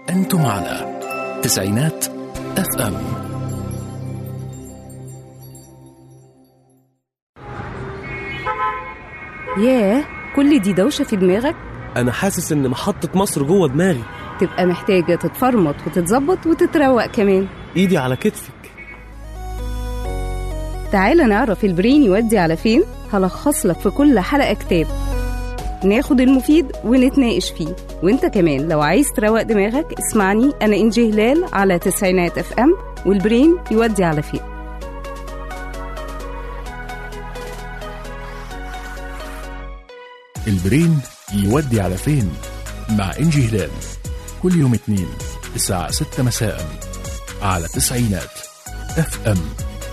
أنتم على تسعينات اف ام ياه كل دي دوشة في دماغك انا حاسس ان محطة مصر جوه دماغي تبقى محتاجة تتفرمط وتتظبط وتتروق كمان ايدي على كتفك تعالى نعرف البرين يودي على فين هلخص لك في كل حلقة كتاب ناخد المفيد ونتناقش فيه وانت كمان لو عايز تروق دماغك اسمعني انا انجي هلال على تسعينات اف ام والبرين يودي على فين البرين يودي على فين مع إنجي هلال كل يوم اثنين الساعة 6 مساء على تسعينات اف ام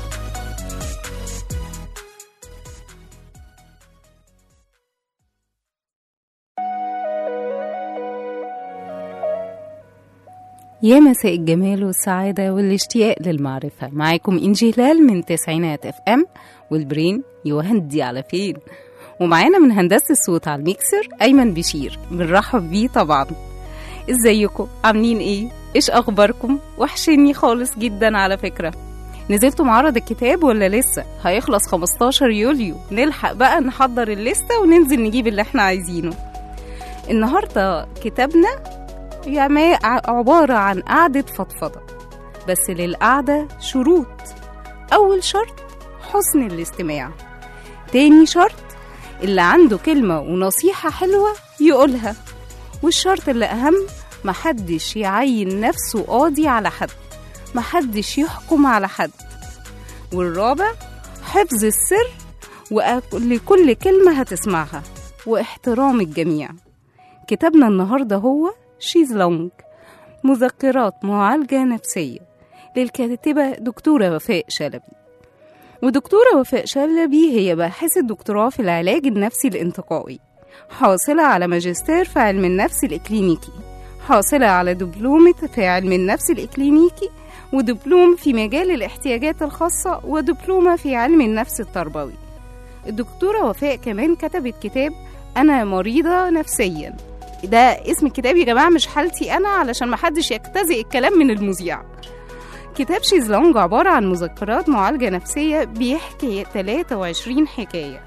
يا مساء الجمال والسعادة والاشتياق للمعرفة معاكم إنجي هلال من تسعينات اف ام والبرين يودي على فين ومعانا من هندسة الصوت على الميكسر أيمن بشير بنرحب بيه طبعا ازيكم عاملين ايه ايش اخباركم وحشني خالص جدا على فكرة نزلتوا معرض الكتاب ولا لسه هيخلص 15 يوليو نلحق بقى نحضر الليستة وننزل نجيب اللي احنا عايزينه النهاردة كتابنا يعني عبارة عن قعدة فضفضة بس للقعدة شروط أول شرط حسن الاستماع تاني شرط اللي عنده كلمة ونصيحة حلوة يقولها والشرط اللي أهم محدش يعين نفسه قاضي على حد محدش يحكم على حد والرابع حفظ السر ولكل كلمة هتسمعها واحترام الجميع كتابنا النهاردة هو شيز لونج مذكرات معالجة نفسية للكاتبة دكتورة وفاء شلبي ودكتورة وفاء شلبي هي باحثة دكتوراه في العلاج النفسي الانتقائي حاصلة على ماجستير في علم النفس الإكلينيكي حاصلة على دبلومة في علم النفس الإكلينيكي ودبلوم في مجال الاحتياجات الخاصة ودبلومة في علم النفس التربوي الدكتورة وفاء كمان كتبت كتاب أنا مريضة نفسيا ده اسم الكتاب يا جماعة مش حالتي أنا علشان محدش يجتزئ الكلام من المذيع كتاب شيزلونج عبارة عن مذكرات معالجة نفسية بيحكي 23 حكاية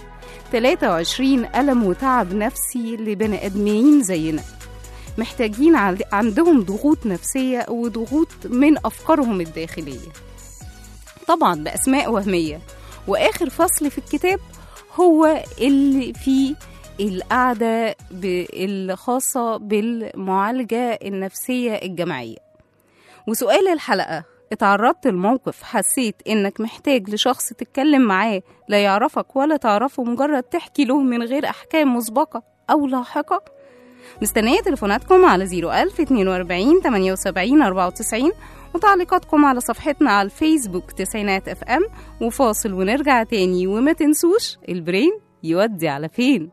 23 ألم وتعب نفسي لبني آدمين زينا محتاجين عندهم ضغوط نفسية وضغوط من أفكارهم الداخلية طبعا بأسماء وهمية وآخر فصل في الكتاب هو اللي فيه القعدة الخاصة بالمعالجة النفسية الجماعية وسؤال الحلقة اتعرضت لموقف حسيت انك محتاج لشخص تتكلم معاه لا يعرفك ولا تعرفه مجرد تحكي له من غير احكام مسبقة او لاحقة مستنية تليفوناتكم على 01000 42 78 94 وتعليقاتكم على صفحتنا على الفيسبوك تسعينات اف ام وفاصل ونرجع تاني وما تنسوش البرين يودي على فين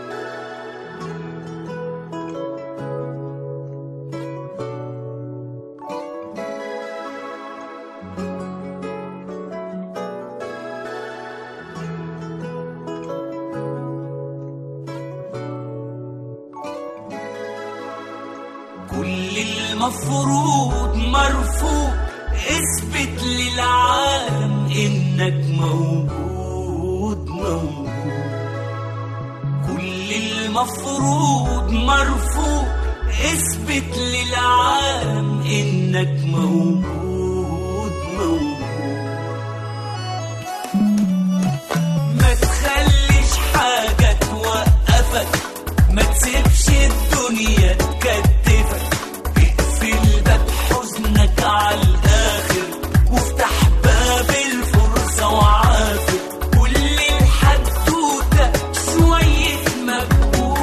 كل المفروض مرفوض اثبت للعالم انك موجود موجود كل المفروض مرفوض اثبت للعالم انك موجود موجود ما تخليش حاجة توقفك ما تسيبش الدنيا تكتفك اقفل باب حزنك على الآخر وافتح باب الفرصة وعافر كل الحدوتة شوية مجهود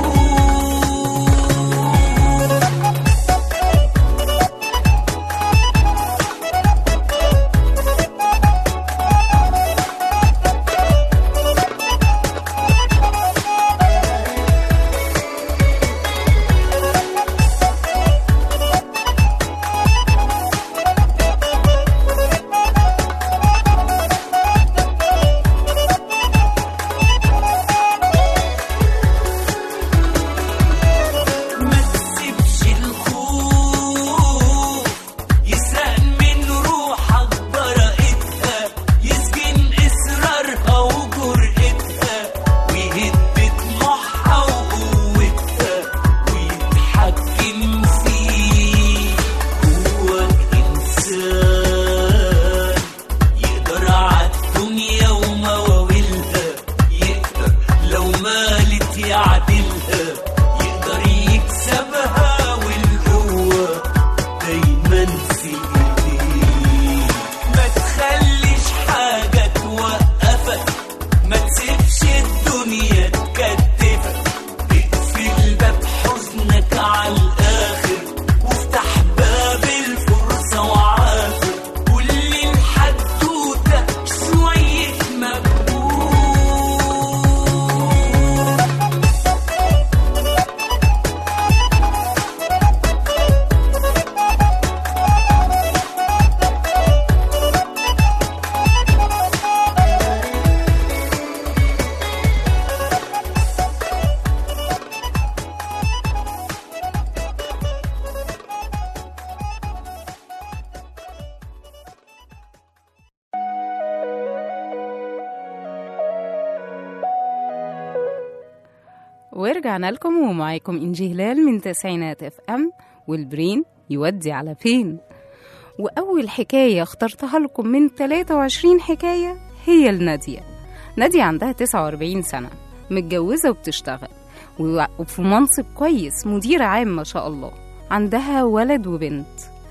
ورجعنا لكم ومعاكم إنجي هلال من تسعينات اف ام والبرين يودي على فين وأول حكاية اخترتها لكم من 23 حكاية هي لنادية نادية عندها 49 سنة متجوزة وبتشتغل و- وفي منصب كويس مدير عام ما شاء الله عندها ولد وبنت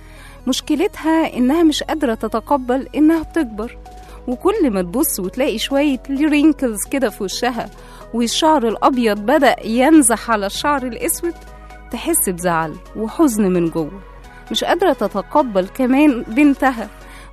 مشكلتها إنها مش قادرة تتقبل إنها بتكبر وكل ما تبص وتلاقي شوية رينكلز كده في وشها والشعر الأبيض بدأ ينزح على الشعر الأسود تحس بزعل وحزن من جوه مش قادرة تتقبل كمان بنتها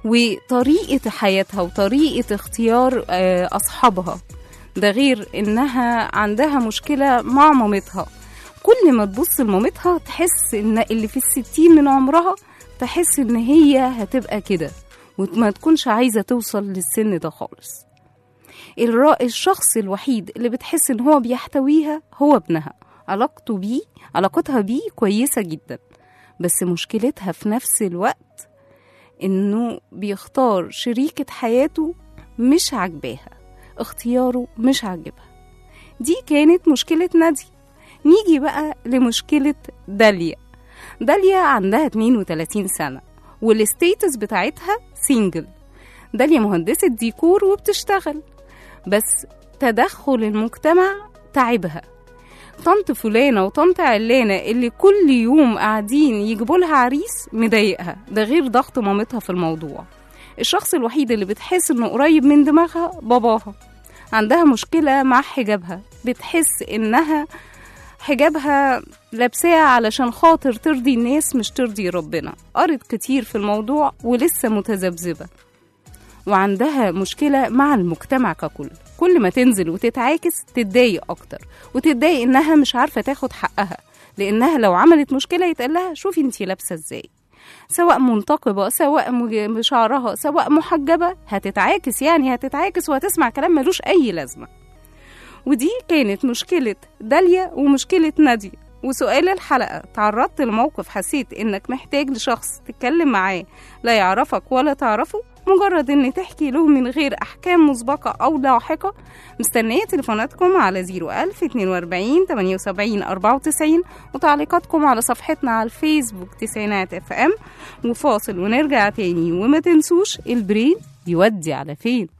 وطريقة حياتها وطريقة اختيار آه، أصحابها ده غير إنها عندها مشكلة مع مامتها كل ما تبص لمامتها تحس إن اللي في الستين من عمرها تحس إن هي هتبقى كده وما تكونش عايزة توصل للسن ده خالص الر- الشخص الوحيد اللي بتحس ان هو بيحتويها هو ابنها علاقته بيه علاقتها بيه كويسة جدا بس مشكلتها في نفس الوقت انه بيختار شريكة حياته مش عاجباها اختياره مش عاجبها دي كانت مشكلة نادي نيجي بقى لمشكلة داليا داليا عندها 32 سنة والستيتس بتاعتها سينجل داليا مهندسة ديكور وبتشتغل بس تدخل المجتمع تعبها طنط فلانة وطنط علانة اللي كل يوم قاعدين يجيبوا لها عريس مضايقها ده غير ضغط مامتها في الموضوع الشخص الوحيد اللي بتحس انه قريب من دماغها باباها عندها مشكلة مع حجابها بتحس انها حجابها لابساه علشان خاطر ترضي الناس مش ترضي ربنا قرت كتير في الموضوع ولسه متذبذبة وعندها مشكلة مع المجتمع ككل كل ما تنزل وتتعاكس تتضايق أكتر وتتضايق إنها مش عارفة تاخد حقها لأنها لو عملت مشكلة يتقال لها شوفي انتي لابسة ازاي سواء منتقبة سواء مج- بشعرها سواء محجبة هتتعاكس يعني هتتعاكس وهتسمع كلام ملوش أي لازمة ودي كانت مشكلة داليا ومشكلة نادية وسؤال الحلقة تعرضت لموقف حسيت إنك محتاج لشخص تتكلم معاه لا يعرفك ولا تعرفه مجرد إن تحكي له من غير أحكام مسبقة أو لاحقة مستنية تليفوناتكم على 01000 42 78 94 وتعليقاتكم على صفحتنا على الفيسبوك تسعينات اف ام وفاصل ونرجع تاني وما تنسوش البرين يودي على فين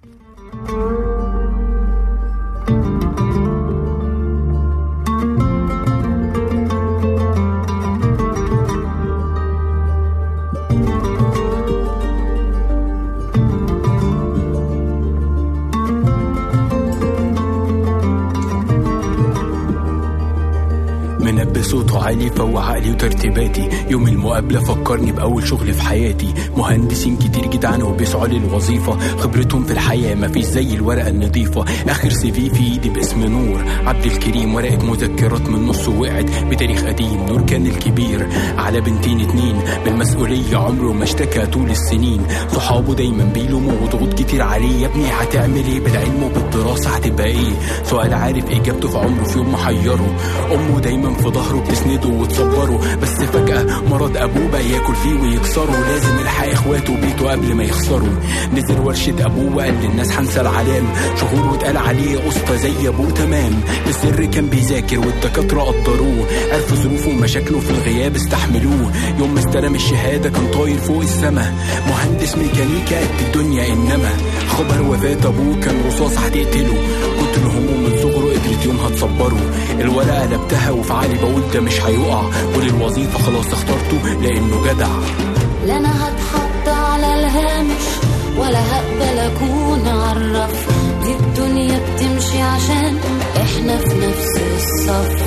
منبه صوته عالي فوق عقلي وترتيباتي يوم المقابلة فكرني بأول شغل في حياتي مهندسين كتير جدعان وبيسعوا للوظيفة خبرتهم في الحياة مفيش زي الورقة النظيفة آخر سي في في إيدي باسم نور عبد الكريم ورقة مذكرات من نص وقعت بتاريخ قديم نور كان الكبير على بنتين اتنين بالمسؤولية عمره ما اشتكى طول السنين صحابه دايما بيلوموا وضغوط كتير عليه يا ابني هتعمل ايه بالعلم وبالدراسة هتبقى ايه سؤال عارف اجابته في عمره في يوم محيره امه دايما في ظهره بتسنده وتصبره بس فجأة مرض ابوه بقى ياكل فيه ويكسره لازم يلحق اخواته وبيته قبل ما يخسروا نزل ورشة ابوه وقال للناس هنسى العلام شهور واتقال عليه اسطى زي ابوه تمام بالسر كان بيذاكر والدكاترة قدروه عرفوا ظروفه ومشاكله في الغياب استحملوه يوم ما استلم الشهادة كان طاير فوق السما مهندس ميكانيكا قد الدنيا انما خبر وفاة ابوه كان رصاص هتقتله كتر همه من صغره قدرت يومها تصبره الورقة قلبتها وفي عقلي بقول ده مش هيقع وللوظيفة خلاص اخترته لانه جدع لا انا هتحط على الهامش ولا هقبل اكون عرف دي الدنيا بتمشي عشان احنا في نفس الصف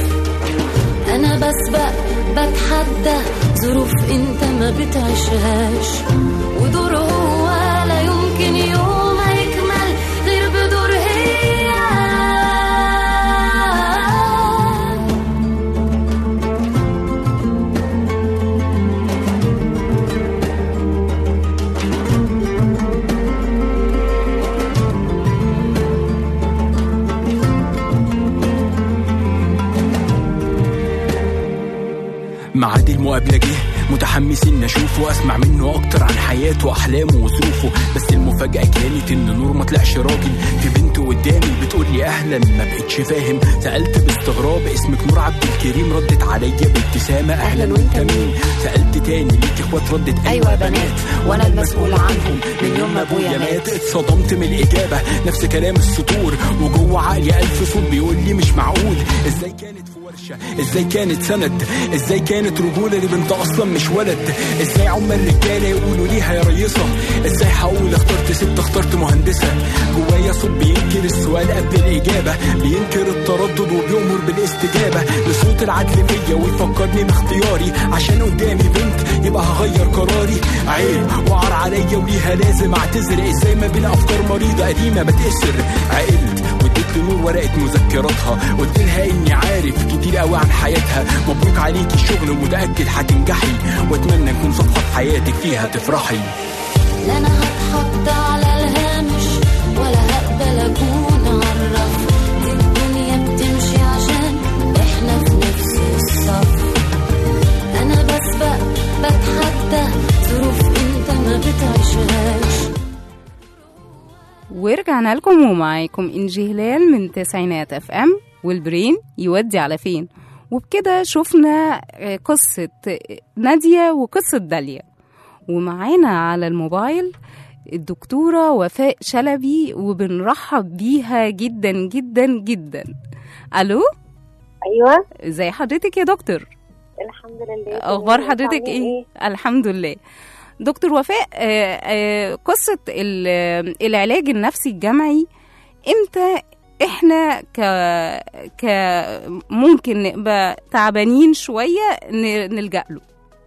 انا بسبق بتحدى ظروف انت ما بتعيشهاش ودور هو لا يمكن يوم هيكمل غير بدور هي مع ميعاد المقابلة جه متحمس ان اشوفه واسمع منه اكتر عن حياته واحلامه وظروفه بس المفاجأة كانت ان نور ما طلعش راجل في بنت قدامي بتقول لي اهلا ما بقتش فاهم سألت باستغراب اسمك نور عبد الكريم ردت عليا بابتسامة اهلا وانت مين سألت تاني ليك اخوات ردت أيوة بنات، وأنا المسؤول عنهم من يوم ما أبويا مات. اتصدمت من الإجابة نفس كلام السطور وجوه عقلي ألف صوت بيقول لي مش معقول ازاي كانت في ورشة ازاي كانت سند ازاي كانت رجولة لبنت أصلا مش ولد ازاي عم الرجالة يقولوا ليها يا ريصة ازاي هقول اخترت ست اخترت مهندسة جوايا صوت بينكر السؤال قبل الإجابة بينكر التردد وبيأمر بالاستجابة لصوت العدل فيا ويفكرني باختياري عشان قدامي بنت يبقى هغير قراري عيب وعر عليا وليها لازم اعتذر ازاي ما بين افكار مريضه قديمه بتأسر عقلت واديت لنور ورقه مذكراتها قلت لها اني عارف كتير قوي عن حياتها مبروك عليكي الشغل ومتاكد هتنجحي واتمنى نكون صفحه في حياتك فيها تفرحي لا انا هتحط على الهامش ولا هقبل اكون عالرف دي الدنيا بتمشي عشان احنا في نفس الصف انا بسبق بتحدى ظروف انت ما بتعيشهاش ورجعنا لكم ومعاكم إنجي هلال من تسعينات اف ام والبرين يودي على فين وبكده شفنا آه، قصة نادية وقصة داليا ومعانا على الموبايل الدكتورة وفاء شلبي وبنرحب بيها جدا جدا جدا ألو ايوه ازي حضرتك يا دكتور الحمد لله اخبار تمام. حضرتك عاملين ايه الحمد لله دكتور وفاء آه، آه، قصة ال- العلاج النفسي الجمعي امتى احنا ك ك ممكن نبقى تعبانين شوية ن- نلجأ له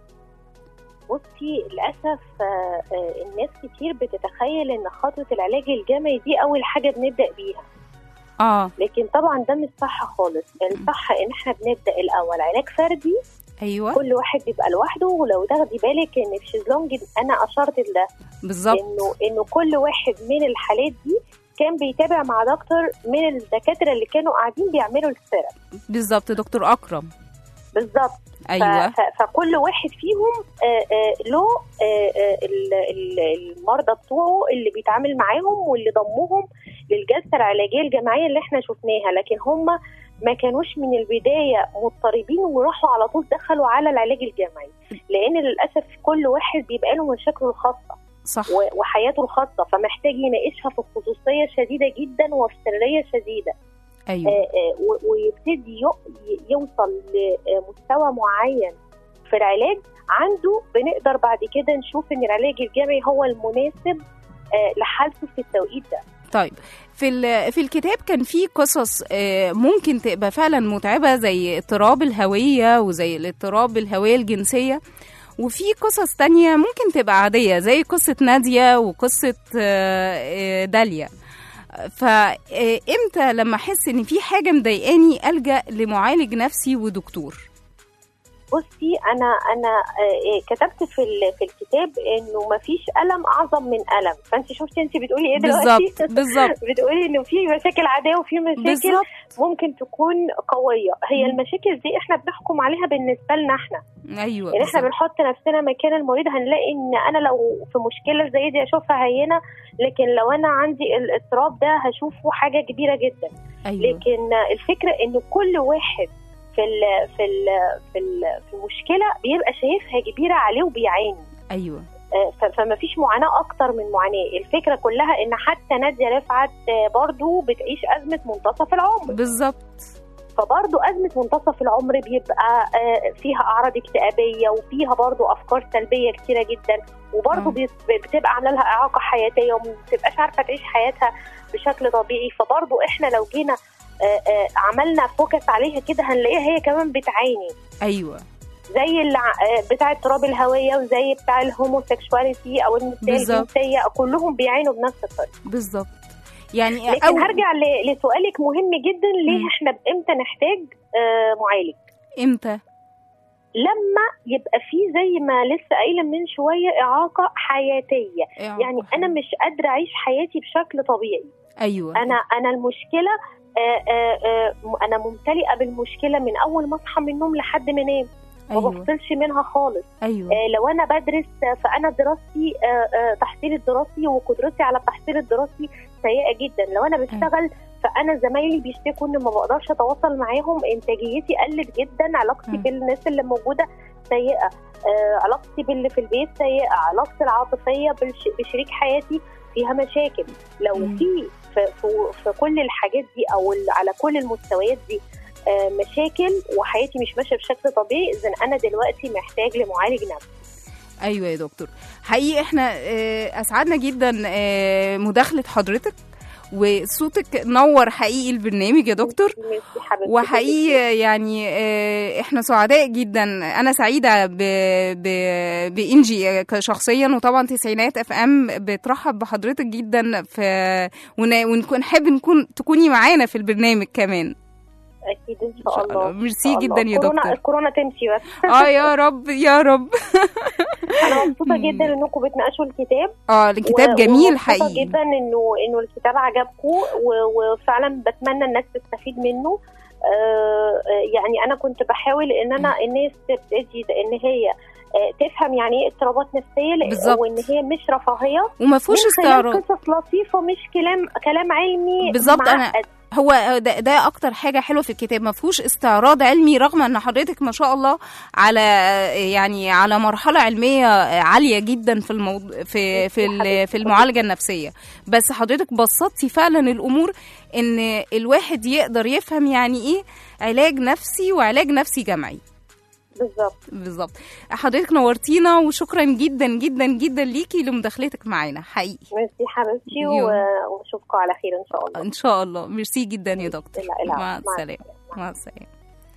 بصي للاسف آه، آه، الناس كتير بتتخيل ان خطوه العلاج الجمعي دي اول حاجه بنبدا بيها اه لكن طبعا ده مش صح خالص الصح ان احنا بنبدا الاول علاج فردي ايوه كل واحد بيبقى لوحده ولو تاخدي بالك ان في شيزلونج انا اشرت لده بالظبط انه انه كل واحد من الحالات دي كان بيتابع مع دكتور من الدكاتره اللي كانوا قاعدين بيعملوا الثيرابي بالظبط دكتور اكرم بالظبط ف- ايوه ف- فكل واحد فيهم آه، آه، له آه، آه، ال- ال- المرضى بتوعه اللي بيتعامل معاهم واللي ضمهم للجلسه العلاجيه الجماعيه اللي احنا شفناها لكن هم ما كانوش من البدايه مضطربين وراحوا على طول دخلوا على العلاج الجماعي لان للاسف كل واحد بيبقى له مشاكله الخاصه صح و- وحياته الخاصه فمحتاج يناقشها في خصوصيه شديده جدا وفي سريه شديده ايوه آه، آه، و- ويبتدي يو- ي- يوصل لمستوى معين في العلاج عنده بنقدر بعد كده نشوف ان العلاج الجمعي هو المناسب آه، لحالته في التوقيت ده طيب في ال- في الكتاب كان في قصص آه، ممكن تبقى فعلا متعبه زي اضطراب الهويه وزي الاضطراب الهويه الجنسيه وفي قصص تانية ممكن تبقى عادية زي قصة نادية وقصة آه، آه، داليا فامتى لما احس ان في حاجة مضايقاني ألجأ لمعالج نفسي ودكتور بصي انا انا آه، آه، كتبت في ال- في الكتاب انه ما فيش الم اعظم من الم فانت شفتي انت بتقولي ايه دلوقتي بالظبط بالظبط بتقولي انه في مشاكل عاديه وفي مشاكل بالظبط ممكن تكون قويه هي مم. المشاكل دي احنا بنحكم عليها بالنسبه لنا احنا ايوه يعني احنا بالظبط. بنحط نفسنا مكان المريض هنلاقي ان انا لو في مشكله زي دي اشوفها هينه لكن لو انا عندي الاضطراب ده هشوفه حاجه كبيره جدا ايوه لكن الفكره ان كل واحد في ال في ال في ال في المشكله بيبقى شايفها كبيره عليه وبيعاني ايوه آه، ف- فما فيش معاناه اكتر من معاناه الفكره كلها ان حتى ناديه رفعت آه، برضو بتعيش ازمه منتصف العمر بالظبط فبرضو أزمة منتصف العمر بيبقى آه، فيها أعراض اكتئابية وفيها برضو أفكار سلبية كتيرة جدا وبرضو آه. بيت- بتبقى عاملة لها إعاقة حياتية وما بتبقاش عارفة تعيش حياتها بشكل طبيعي فبرضو إحنا لو جينا آه، آه، عملنا فوكس عليها كده هنلاقيها هي كمان بتعاني ايوه زي اللي ع- آه، بتاع اضطراب الهوية وزي بتاع الهوموسيكشواليتي أو النسيان بالظبط. الجنسية كلهم بيعانوا بنفس الطريقة بالظبط يعني لكن أو هرجع ل- لسؤالك مهم جدا ليه مم. احنا امتى نحتاج آه، معالج امتى لما يبقى في زي ما لسه قايله من شويه اعاقه حياتيه يعني انا مش قادره اعيش حياتي بشكل طبيعي ايوه انا انا المشكله آه، آه، آه، م- انا ممتلئه بالمشكله من اول ما اصحى من النوم لحد ما انام ما أيوة. بفصلش منها خالص ايوه آه، لو انا بدرس آه، فانا دراستي آه، آه، تحصيل الدراسي وقدرتي على التحصيل الدراسي سيئه جدا لو انا بشتغل فانا زمايلي بيشتكوا ان ما بقدرش اتواصل معاهم انتاجيتي قلت جدا علاقتي مم. بالناس اللي موجوده سيئه آه، علاقتي باللي في البيت سيئه علاقتي العاطفيه بالش- بشريك حياتي فيها مشاكل لو مم. في في, في, في كل الحاجات دي او ال- على كل المستويات دي آه، مشاكل وحياتي مش ماشيه بشكل طبيعي اذا انا دلوقتي محتاج لمعالج نفسي ايوه يا دكتور حقيقي احنا آه، اسعدنا جدا آه، مداخله حضرتك وصوتك نور حقيقي البرنامج يا دكتور ميرسي حبيبتي. وحقيقي يعني آه، احنا سعداء جدا انا سعيده ب... ب... بانجي شخصيا وطبعا تسعينات اف ام بترحب بحضرتك جدا في ون... ونكون نحب نكون تكوني معانا في البرنامج كمان اكيد ان إن شاء شاء الله الله. ميرسي إن شاء جدا الله. يا كورونا دكتور. الكورونا تمشي بس اه يا رب يا رب انا مبسوطه جدا انكم بتناقشوا الكتاب اه الكتاب و- جميل ومبسوطة حقيقي جدا انه انه الكتاب عجبكم و- وفعلا بتمنى الناس تستفيد منه آه، آه، يعني انا كنت بحاول ان انا الناس تبتدي ان هي آه، تفهم يعني ايه اضطرابات نفسيه لأ- بالظبط. وان هي مش رفاهيه وما فيهوش من خلال استعراض قصص لطيفه مش كلام كلام علمي بالظبط، أنا- معقد. هو ده, ده اكتر حاجه حلوه في الكتاب ما فيهوش استعراض علمي رغم ان حضرتك ما شاء الله على يعني على مرحله علميه عاليه جدا في الموضوع في في ال- في المعالجه النفسيه بس حضرتك بسطتي فعلا الامور ان الواحد يقدر يفهم يعني ايه علاج نفسي وعلاج نفسي جمعي بالظبط بالظبط حضرتك نورتينا وشكرا جدا جدا جدا ليكي لمداخلتك معانا حقيقي ميرسي حبيبتي يوم. و- واشوفكم على خير ان شاء الله ان شاء الله ميرسي جدا يا دكتور لا، لا، مع مع السلامه مع السلامه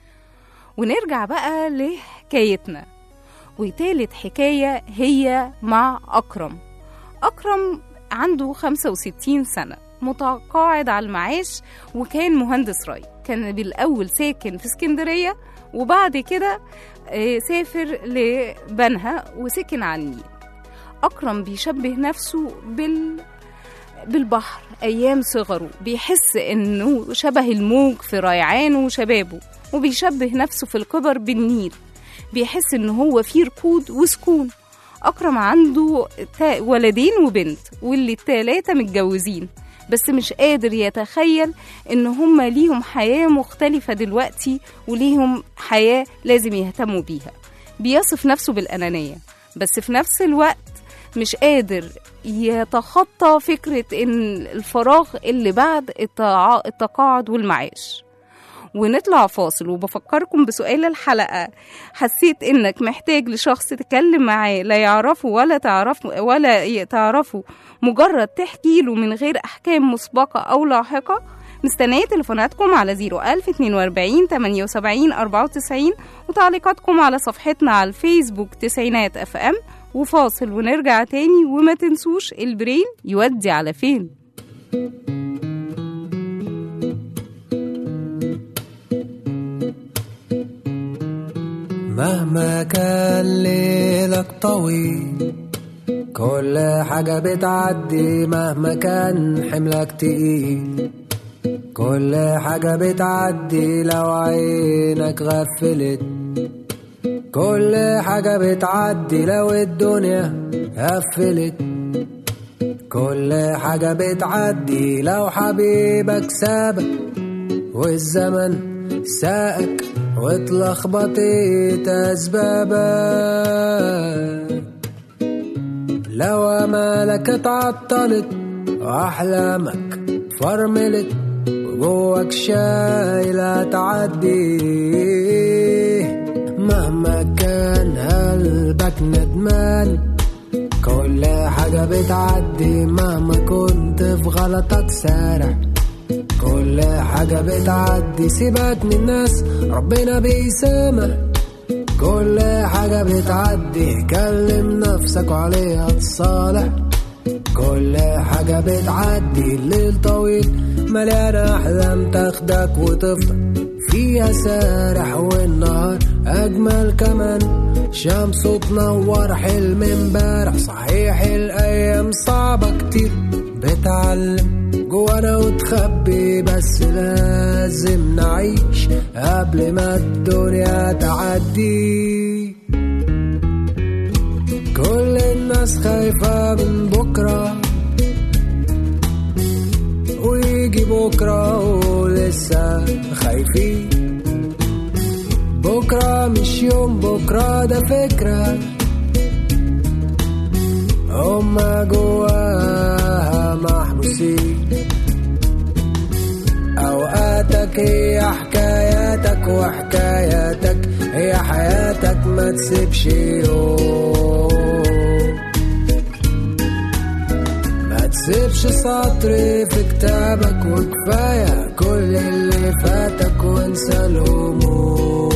ونرجع بقى لحكايتنا وتالت حكاية هي مع أكرم أكرم عنده 65 سنة متقاعد على المعاش وكان مهندس ري كان بالأول ساكن في اسكندرية وبعد كده آه، سافر لبنها وسكن على النيل أكرم بيشبه نفسه بال بالبحر أيام صغره بيحس إنه شبه الموج في ريعانه وشبابه وبيشبه نفسه في الكبر بالنيل بيحس إن هو فيه ركود وسكون أكرم عنده تا- ولدين وبنت واللي التلاتة متجوزين بس مش قادر يتخيل إن هما ليهم حياة مختلفة دلوقتي وليهم حياة لازم يهتموا بيها بيصف نفسه بالأنانية بس في نفس الوقت مش قادر يتخطى فكرة إن الفراغ اللي بعد التع- التقاعد والمعاش ونطلع فاصل وبفكركم بسؤال الحلقة حسيت إنك محتاج لشخص تتكلم معاه لا يعرفه ولا تعرفه ولا ي- تعرفه مجرد تحكي له من غير أحكام مسبقة أو لاحقة مستنية تليفوناتكم على 01000 42 78 94 وتعليقاتكم على صفحتنا على الفيسبوك تسعينات اف ام وفاصل ونرجع تاني وما تنسوش البرين يودي على فين مهما كان ليلك طويل كل حاجة بتعدي مهما كان حملك تقيل كل حاجة بتعدي لو عينك غفلت كل حاجة بتعدي لو الدنيا قفلت كل حاجة بتعدي لو حبيبك سابك والزمن ساقك واتلخبطت أسبابك لو أمالك اتعطلت وأحلامك فرملت وجواك شايلة تعدي مهما كان قلبك ندمان كل حاجة بتعدي مهما كنت في غلطك سارع كل حاجة بتعدي سيبك من الناس ربنا بيسامح كل حاجة بتعدي كلم نفسك وعليها تصالح كل حاجة بتعدي الليل طويل مليانة أحلام تاخدك وتفضل فيها سارح والنهار أجمل كمان شمس تنور حلم امبارح صحيح الأيام صعبة كتير بتعلم جوانا وتخبي بس لازم نعيش قبل ما الدنيا تعدي كل الناس خايفة من بكرة ويجي بكرة ولسه خايفين بكرة مش يوم بكرة ده فكرة هما جواها محبوسين أوقاتك هي حكاياتك وحكاياتك هي حياتك ما تسيبش يوم ما تسيبش سطر في كتابك وكفاية كل اللي فاتك وانسى الهموم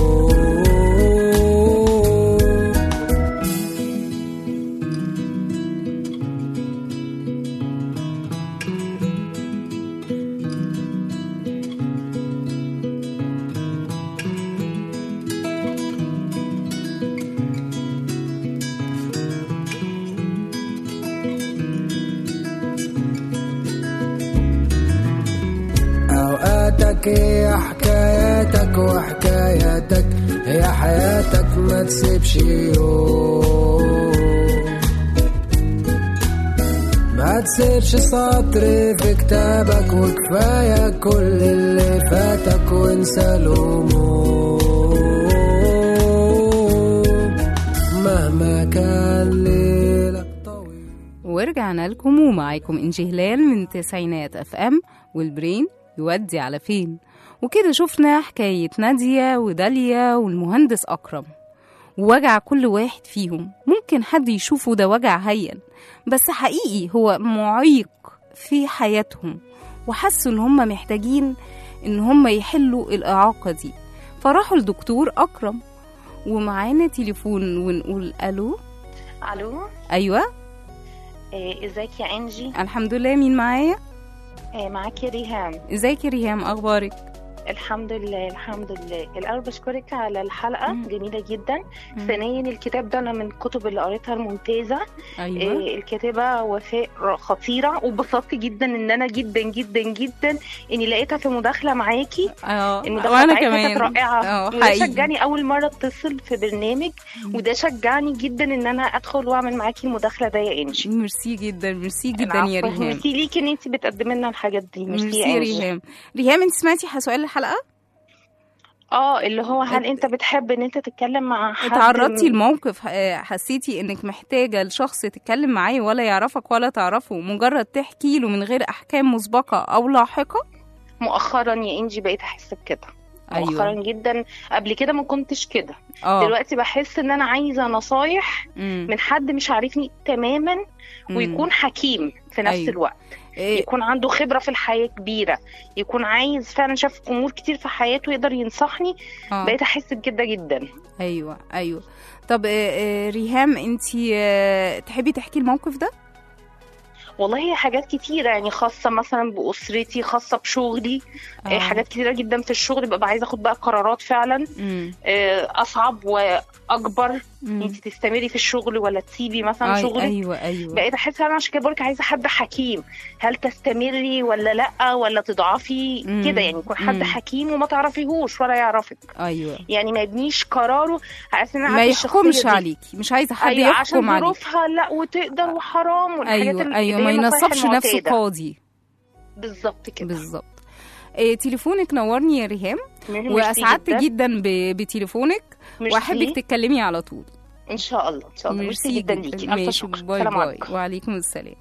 أوقاتك هي حكاياتك وحكاياتك هي حياتك ما تسيبش يوم ما تسيبش سطر في كتابك وكفاية كل اللي فاتك وانسى الهموم مهما كان ليلك طويل ورجعنا لكم ومعاكم إنجي هلال من تسعينات اف ام والبرين يودي على فين وكده شفنا حكاية نادية وداليا والمهندس أكرم ووجع كل واحد فيهم ممكن حد يشوفه ده وجع هين بس حقيقي هو معيق في حياتهم وحسوا ان هم محتاجين ان هم يحلوا الإعاقة دي فراحوا لدكتور أكرم ومعانا تليفون ونقول ألو الو أيوة إيه، ازيك يا انجي الحمد لله مين معايا إيه، معاكي ريهام ازيك يا ريهام أخبارك الحمد لله الحمد لله الاول بشكرك على الحلقه مم. جميله جدا مم. ثانيا الكتاب ده انا من الكتب اللي قريتها الممتازه أيوة إيه، الكاتبه وفاء ر- خطيره وبسطت جدا ان انا جدا جدا جدا اني لقيتها في مداخله معاكي اه المداخله وانا بتاعتها كمان كانت رائعه اه وده حقيقي شجعني اول مره اتصل في برنامج وده شجعني جدا ان انا ادخل واعمل معاكي المداخله ده يا انجي ميرسي جدا ميرسي جدا العفو. يا ريهام ميرسي ليكي ان انت بتقدمي لنا الحاجات دي ميرسي ميرسي يا يا انجي ريهام ريهام انت سمعتي سؤال الحلقه اه اللي هو هل انت بتحب ان انت تتكلم مع حد اتعرضتي من- لموقف آه، حسيتي انك محتاجه لشخص تتكلم معاه ولا يعرفك ولا تعرفه مجرد تحكي له من غير احكام مسبقه او لاحقه مؤخرا يا انجي بقيت احس بكده أيوة. مؤخرا جدا قبل كده ما كنتش كده اه دلوقتي بحس ان انا عايزه نصايح مم. من حد مش عارفني تماما مم. ويكون حكيم في نفس أيوة. الوقت إيه، يكون عنده خبره في الحياه كبيره يكون عايز فعلا شاف امور كتير في حياته يقدر ينصحني آه. بقيت احس بكده جدا ايوه ايوه طب آه، آه، ريهام انت تحبي تحكي الموقف ده والله هي حاجات كتيرة يعني خاصة مثلا بأسرتي خاصة بشغلي آه. آه. حاجات كتيرة جدا في الشغل ببقى عايزة اخد بقى قرارات فعلا مم. آه، أصعب وأكبر مم. انت تستمري في الشغل ولا تسيبي مثلا أي- شغلك ايوه ايوه بقيت احس فعلا عشان كده بقولك عايزه حد حكيم هل تستمري ولا لا ولا تضعفي مم. كده يعني يكون حد مم. حكيم وما تعرفيهوش ولا يعرفك ايوه يعني ما يبنيش قراره على اساس ان أنا ما عارفة الشخصية يحكمش دي. عليكي مش عايزه حد ايوه عشان يحكم عليكي ظروفها لا وتقدر وحرام والحاجات ايوه اللي ايوه اللي ما هي النصايح ينصبش نفسه المعتادة. قاضي بالظبط كده بالظبط إيه تليفونك نورني يا ريهام ميرسي واسعدت جدا. جدا ب- بتليفونك ميرسي. واحبك تتكلمي على طول ان شاء الله ان شاء الله ميرسي جدا ليكي الف ماشي شكر باي سلام باي عليكم وعليكم السلام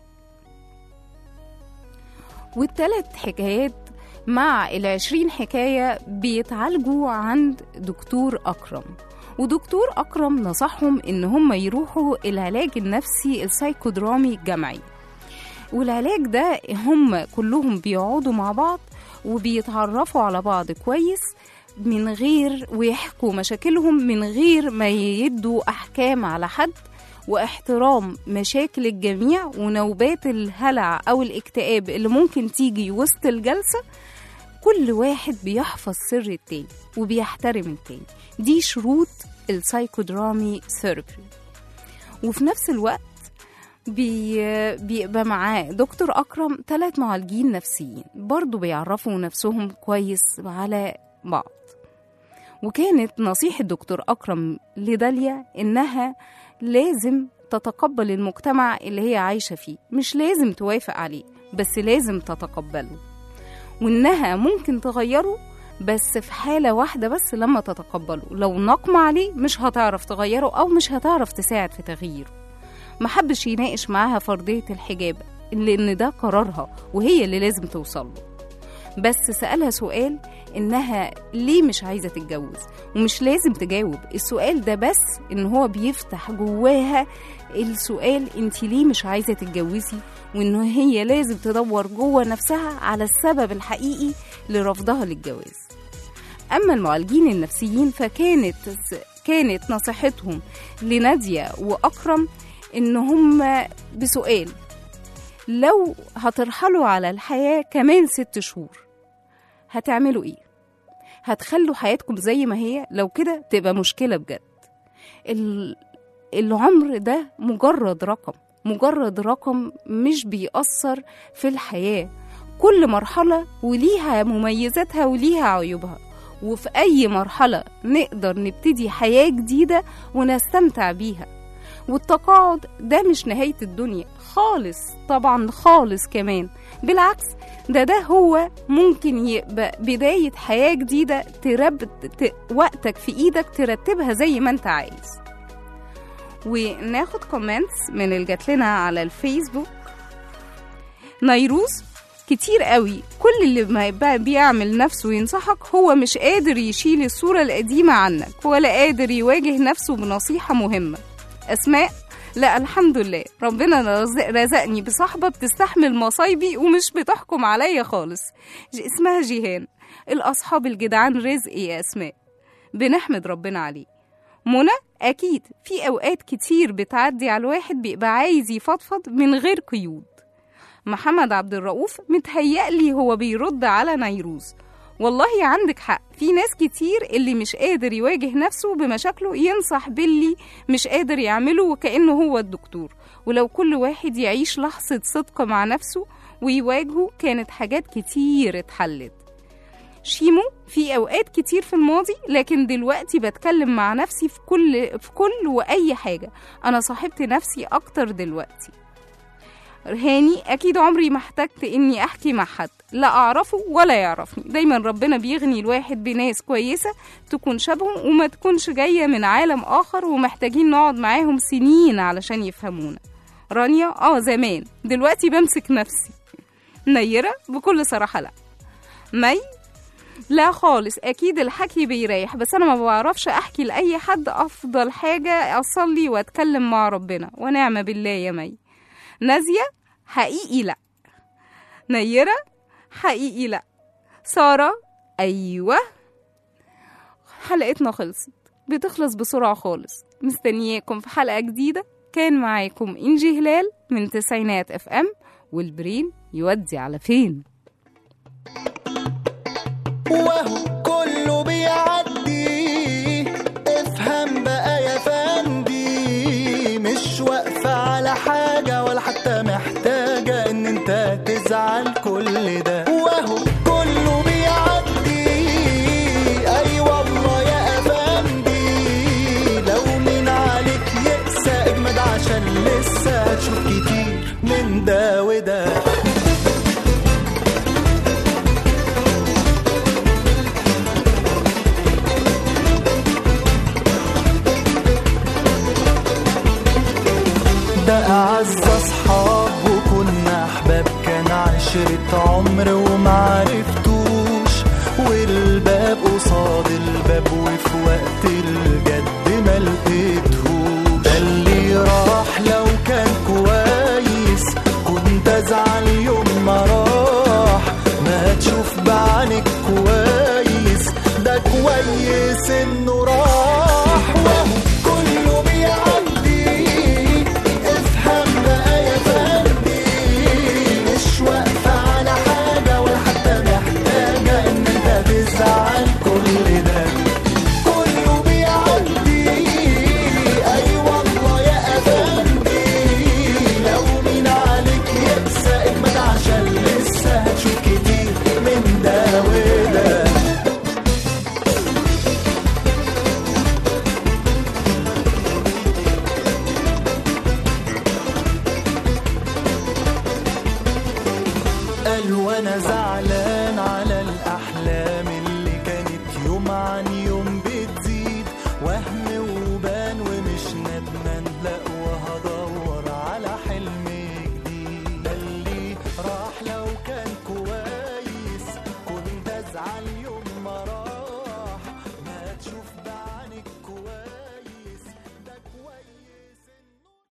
والتلات حكايات مع العشرين حكاية بيتعالجوا عند دكتور أكرم ودكتور أكرم نصحهم إن هم يروحوا العلاج النفسي السايكودرامي الجمعي والعلاج ده هم كلهم بيقعدوا مع بعض وبيتعرفوا على بعض كويس من غير ويحكوا مشاكلهم من غير ما يدوا أحكام على حد واحترام مشاكل الجميع ونوبات الهلع أو الاكتئاب اللي ممكن تيجي وسط الجلسة كل واحد بيحفظ سر التاني وبيحترم التاني دي شروط السايكودرامي ثيرابي وفي نفس الوقت بي... بيبقى معاه دكتور أكرم ثلاث معالجين نفسيين برضو بيعرفوا نفسهم كويس على بعض وكانت نصيحة دكتور أكرم لداليا إنها لازم تتقبل المجتمع اللي هي عايشة فيه مش لازم توافق عليه بس لازم تتقبله وإنها ممكن تغيره بس في حالة واحدة بس لما تتقبله لو نقم عليه مش هتعرف تغيره أو مش هتعرف تساعد في تغييره محبش يناقش معاها فرضية الحجاب لأن ده قرارها وهي اللي لازم توصله بس سألها سؤال إنها ليه مش عايزة تتجوز ومش لازم تجاوب السؤال ده بس إن هو بيفتح جواها السؤال انت ليه مش عايزة تتجوزي وإن هي لازم تدور جوه نفسها على السبب الحقيقي لرفضها للجواز أما المعالجين النفسيين فكانت كانت نصيحتهم لنادية وأكرم إن هم بسؤال لو هترحلوا على الحياة كمان ست شهور هتعملوا إيه؟ هتخلوا حياتكم زي ما هي لو كده تبقى مشكلة بجد ال... العمر ده مجرد رقم مجرد رقم مش بيأثر في الحياة كل مرحلة وليها مميزاتها وليها عيوبها وفي أي مرحلة نقدر نبتدي حياة جديدة ونستمتع بيها والتقاعد ده مش نهاية الدنيا خالص طبعا خالص كمان بالعكس ده ده هو ممكن يبقى بداية حياة جديدة ترب ت... وقتك في ايدك ترتبها زي ما انت عايز وناخد كومنتس من اللي جات لنا على الفيسبوك نيروز كتير قوي كل اللي ما يبقى بيعمل نفسه ينصحك هو مش قادر يشيل الصورة القديمة عنك ولا قادر يواجه نفسه بنصيحة مهمة أسماء لا الحمد لله ربنا رزق رزقني بصاحبة بتستحمل مصايبي ومش بتحكم عليا خالص ج- اسمها جيهان الأصحاب الجدعان رزق يا أسماء بنحمد ربنا عليه منى أكيد في أوقات كتير بتعدي على الواحد بيبقى عايز يفضفض من غير قيود محمد عبد الرؤوف متهيألي هو بيرد على نيروز والله عندك حق في ناس كتير اللي مش قادر يواجه نفسه بمشاكله ينصح باللي مش قادر يعمله وكأنه هو الدكتور ولو كل واحد يعيش لحظة صدق مع نفسه ويواجهه كانت حاجات كتير اتحلت شيمو في اوقات كتير في الماضي لكن دلوقتي بتكلم مع نفسي في كل في كل واي حاجه انا صاحبت نفسي اكتر دلوقتي هاني اكيد عمري ما احتجت اني احكي مع حد لا اعرفه ولا يعرفني دايما ربنا بيغني الواحد بناس كويسه تكون شبهه وما تكونش جايه من عالم اخر ومحتاجين نقعد معاهم سنين علشان يفهمونا رانيا اه زمان دلوقتي بمسك نفسي نيره بكل صراحه لا مي لا خالص اكيد الحكي بيريح بس انا ما بعرفش احكي لاي حد افضل حاجه اصلي واتكلم مع ربنا ونعم بالله يا مي نازيه حقيقي لا نيره حقيقي لا ساره ايوه حلقتنا خلصت بتخلص بسرعه خالص مستنياكم في حلقه جديده كان معاكم انجي هلال من تسعينات اف ام والبرين يودي على فين وهو كله بيعدي افهم بقى يا فندي مش واقفة على حاجة ولا حتى محتاجة ان انت تزعل كل ده وهو كله بيعدي اي والله يا افندي لو مين عليك يقسى اجمد عشان لسه هتشوف كتير من ده وده ده أعز أصحاب وكنا أحباب كان عشرة عمر ومعرفتوش والباب قصاد الباب وفي